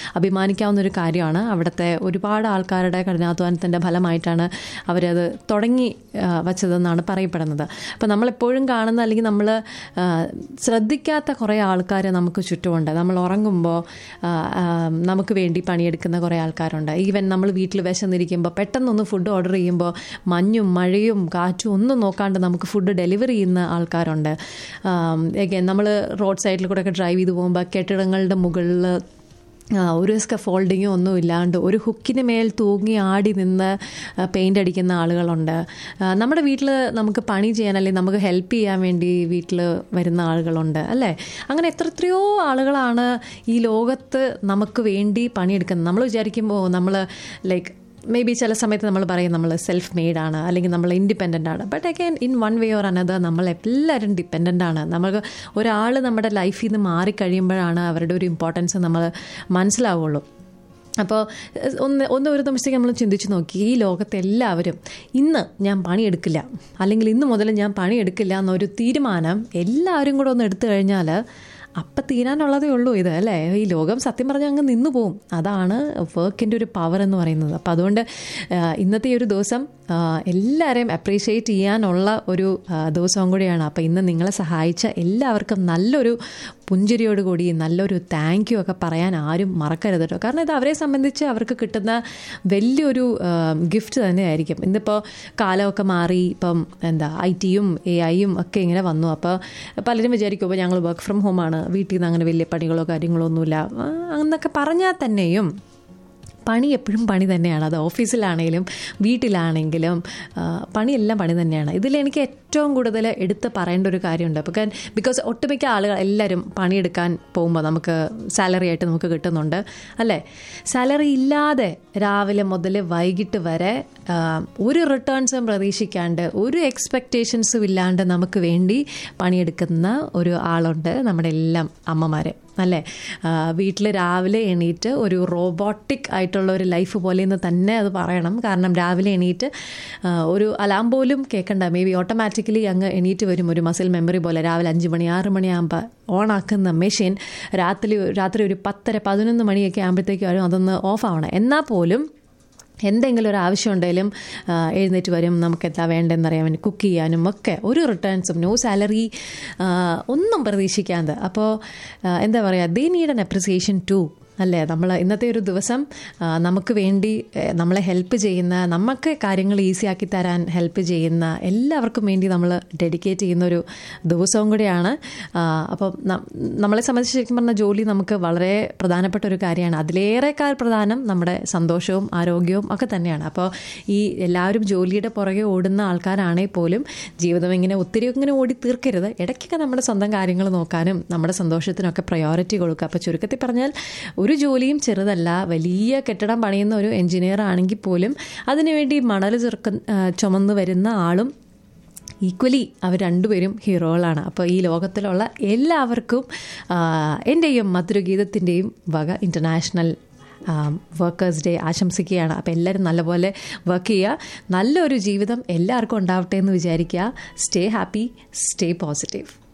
അഭിമാനിക്കാവുന്ന ഒരു കാര്യമാണ് അവിടുത്തെ ഒരുപാട് ആൾക്കാരുടെ കഠിനാധ്വാനത്തിൻ്റെ ഫലമായിട്ടാണ് അവരത് തുടങ്ങി ആ, വച്ചതെന്നാണ് പറയപ്പെടുന്നത് അപ്പോൾ നമ്മളെപ്പോഴും കാണുന്ന അല്ലെങ്കിൽ നമ്മൾ ശ്രദ്ധിക്കാത്ത കുറേ ആൾക്കാർ നമുക്ക് ചുറ്റുമുണ്ട് നമ്മൾ ഉറങ്ങുമ്പോൾ ആ, ആ, നമുക്ക് വേണ്ടി പണിയെടുക്കുന്ന കുറേ ആൾക്കാരുണ്ട് ഈവൻ നമ്മൾ വീട്ടിൽ വിശന്നിരിക്കുമ്പോൾ പെട്ടെന്നൊന്ന് ഫുഡ് ഓർഡർ ചെയ്യുമ്പോൾ മഞ്ഞും മഴയും കാറ്റും ഒന്നും നോക്കാണ്ട് നമുക്ക് ഫുഡ് ഡെലിവറി ചെയ്യുന്ന ആൾക്കാരുണ്ട് നമ്മൾ റോഡ് സൈഡിൽ കൂടെ ഒക്കെ ഡ്രൈവ് ചെയ്ത് പോകുമ്പോൾ കെട്ടിടങ്ങളുടെ മുകളിൽ ആ, ഒരു സ്കഫോൾഡിങ്ങോ ഒന്നും ഇല്ലാണ്ട് ഒരു ഹുക്കിന് മേൽ തൂങ്ങി ആടി നിന്ന് പെയിൻ്റ് അടിക്കുന്ന ആളുകളുണ്ട് ആ, നമ്മുടെ വീട്ടിൽ നമുക്ക് പണി ചെയ്യാൻ അല്ലെങ്കിൽ നമുക്ക് ഹെൽപ്പ് ചെയ്യാൻ വേണ്ടി വീട്ടിൽ വരുന്ന ആളുകളുണ്ട് അല്ലേ അങ്ങനെ എത്ര എത്രയോ ആളുകളാണ് ഈ ലോകത്ത് നമുക്ക് വേണ്ടി പണിയെടുക്കുന്നത് നമ്മൾ വിചാരിക്കുമ്പോൾ നമ്മൾ ലൈക്ക് മേ ബി ചില സമയത്ത് നമ്മൾ പറയും നമ്മൾ സെൽഫ് മെയ്ഡ് ആണ് അല്ലെങ്കിൽ നമ്മൾ ഇൻഡിപെൻഡൻ്റ് ആണ് but again in one way or another നമ്മൾ എല്ലാവരും ഡിപ്പെൻഡൻ്റ് ആണ് നമുക്ക് ഒരാൾ നമ്മുടെ ലൈഫിൽ നിന്ന് മാറിക്കഴിയുമ്പോഴാണ് അവരുടെ ഒരു ഇമ്പോർട്ടൻസ് നമ്മൾ മനസ്സിലാവുള്ളൂ അപ്പോൾ ഒന്ന് ഒന്ന് ഒരു നിമിഷത്തേക്ക് നമ്മൾ ചിന്തിച്ച് നോക്കി ഈ ലോകത്തെ എല്ലാവരും ഇന്ന് ഞാൻ പണിയെടുക്കില്ല അല്ലെങ്കിൽ ഇന്ന് മുതൽ ഞാൻ പണിയെടുക്കില്ല എന്നൊരു തീരുമാനം എല്ലാവരും കൂടെ ഒന്ന് എടുത്തു കഴിഞ്ഞാൽ അപ്പം തീരാനുള്ളതേ ഉള്ളൂ ഇത് അല്ലേ ഈ ലോകം സത്യം പറഞ്ഞാൽ അങ്ങ് നിന്നു പോവും അതാണ് വർക്കിൻ്റെ ഒരു പവർ എന്ന് പറയുന്നത് അപ്പം അതുകൊണ്ട് ആ, ഇന്നത്തെ ഈ ഒരു ദിവസം ആ, എല്ലാവരെയും അപ്രീഷിയേറ്റ് ചെയ്യാനുള്ള ഒരു ആ, ദിവസവും കൂടിയാണ് അപ്പം ഇന്ന് നിങ്ങളെ സഹായിച്ച എല്ലാവർക്കും നല്ലൊരു പുഞ്ചിരിയോട് കൂടി നല്ലൊരു താങ്ക് യു ഒക്കെ പറയാൻ ആരും മറക്കരുത് കേട്ടോ കാരണം ഇത് അവരെ സംബന്ധിച്ച് അവർക്ക് കിട്ടുന്ന വലിയൊരു ഗിഫ്റ്റ് തന്നെയായിരിക്കും ഇന്നിപ്പോൾ കാലമൊക്കെ മാറി ഇപ്പം എന്താ ഐ ടിയും എ ഐയും ഒക്കെ ഇങ്ങനെ വന്നു അപ്പോൾ പലരും വിചാരിക്കും ഇപ്പോൾ ഞങ്ങൾ വർക്ക് ഫ്രം ഹോമാണ് വീട്ടിൽ നിന്ന് അങ്ങനെ വലിയ പണികളോ കാര്യങ്ങളോ ഒന്നുമില്ല ആ, എന്നൊക്കെ പറഞ്ഞാൽ തന്നെയും പണി എപ്പോഴും പണി തന്നെയാണ് അത് ഓഫീസിലാണെങ്കിലും വീട്ടിലാണെങ്കിലും ആ, പണിയെല്ലാം പണി തന്നെയാണ് ഇതിൽ എനിക്ക് ഏറ്റവും കൂടുതൽ എടുത്ത് പറയേണ്ട ഒരു കാര്യമുണ്ട് അപ്പോൾ ബിക്കോസ് ഒട്ടുമിക്ക ആളുകൾ എല്ലാവരും പണിയെടുക്കാൻ പോകുമ്പോൾ നമുക്ക് സാലറി ആയിട്ട് നമുക്ക് കിട്ടുന്നുണ്ട് അല്ലേ സാലറി ഇല്ലാതെ രാവിലെ മുതൽ വൈകിട്ട് വരെ ആ, ഒരു റിട്ടേൺസും പ്രതീക്ഷിക്കാണ്ട് ഒരു എക്സ്പെക്റ്റേഷൻസും ഇല്ലാണ്ട് നമുക്ക് വേണ്ടി പണിയെടുക്കുന്ന ഒരു ആളുണ്ട് നമ്മുടെ എല്ലാം അമ്മമാരെ അല്ലേ വീട്ടിൽ രാവിലെ എണീറ്റ് ഒരു റോബോട്ടിക് ആയിട്ടുള്ള ഒരു ലൈഫ് പോലെ എന്ന് തന്നെ അത് പറയണം കാരണം രാവിലെ എണീറ്റ് ആ, ഒരു അലാം പോലും കേൾക്കണ്ട മേ ബി ഓട്ടോമാറ്റിക്കലി അങ്ങ് എണീറ്റ് വരും ഒരു മസിൽ മെമ്മറി പോലെ രാവിലെ അഞ്ച് മണി ആറ് മണിയാകുമ്പോൾ ഓണാക്കുന്ന മെഷീൻ രാത്രി രാത്രി ഒരു പത്തര പതിനൊന്ന് മണിയൊക്കെ ആകുമ്പോഴത്തേക്കും അതൊന്ന് ഓഫ് ആവണം എന്നാൽ പോലും എന്തെങ്കിലും ഒരു ആവശ്യം ഉണ്ടെങ്കിലും ആ, എഴുന്നേറ്റ് വരും നമുക്ക് എന്താ വേണ്ടതെന്നറിയാൻ വേണ്ടി കുക്ക് ചെയ്യാനും ഒക്കെ ഒരു റിട്ടേൺസും നോ സാലറി ഒന്നും പ്രതീക്ഷിക്കാതെ അപ്പോൾ ആ, എന്താ പറയുക they need an appreciation too അല്ലേ നമ്മൾ ഇന്നത്തെ ഒരു ദിവസം ആ, നമുക്ക് വേണ്ടി ഏ, നമ്മളെ ഹെൽപ്പ് ചെയ്യുന്ന നമുക്ക് കാര്യങ്ങൾ ഈസി ആക്കി തരാൻ ഹെൽപ്പ് ചെയ്യുന്ന എല്ലാവർക്കും വേണ്ടി നമ്മൾ ഡെഡിക്കേറ്റ് ചെയ്യുന്ന ഒരു ദിവസവും കൂടിയാണ് ആ, അപ്പം ന- നമ്മളെ സംബന്ധിച്ച് ശരിക്കും പറഞ്ഞാൽ ജോലി നമുക്ക് വളരെ പ്രധാനപ്പെട്ട ഒരു കാര്യമാണ് അതിലേറെക്കാൾ പ്രധാനം നമ്മുടെ സന്തോഷവും ആരോഗ്യവും ഒക്കെ തന്നെയാണ് അപ്പോൾ ഈ എല്ലാവരും ജോലിയുടെ പുറകെ ഓടുന്ന ആൾക്കാരാണെങ്കിൽ പോലും ജീവിതം ഇങ്ങനെ ഒത്തിരി ഇങ്ങനെ ഓടി തീർക്കരുത് ഇടയ്ക്കൊക്കെ നമ്മുടെ സ്വന്തം കാര്യങ്ങൾ നോക്കാനും നമ്മുടെ സന്തോഷത്തിനൊക്കെ പ്രയോറിറ്റി കൊടുക്കുക അപ്പോൾ ചുരുക്കത്തിൽ പറഞ്ഞാൽ ഒരു ജോലിയും ചെറുതല്ല വലിയ കെട്ടിടം പണിയുന്ന ഒരു എഞ്ചിനീയർ ആണെങ്കിൽ പോലും അതിനുവേണ്ടി മണൽ ചെറുക്ക ആ, ചുമന്ന് വരുന്ന ആളും ഈക്വലി അവർ രണ്ടുപേരും ഹീറോകളാണ് അപ്പോൾ ഈ ലോകത്തിലുള്ള എല്ലാവർക്കും ആ, എൻ്റെയും മധുരഗീതത്തിൻ്റെയും വക ഇൻ്റർനാഷണൽ വർക്കേഴ്സ് ഡേ ആശംസിക്കുകയാണ് അപ്പോൾ എല്ലാവരും നല്ലപോലെ വർക്ക് ചെയ്യുക നല്ലൊരു ജീവിതം എല്ലാവർക്കും ഉണ്ടാവട്ടെ എന്ന് വിചാരിക്കുക സ്റ്റേ ഹാപ്പി സ്റ്റേ പോസിറ്റീവ്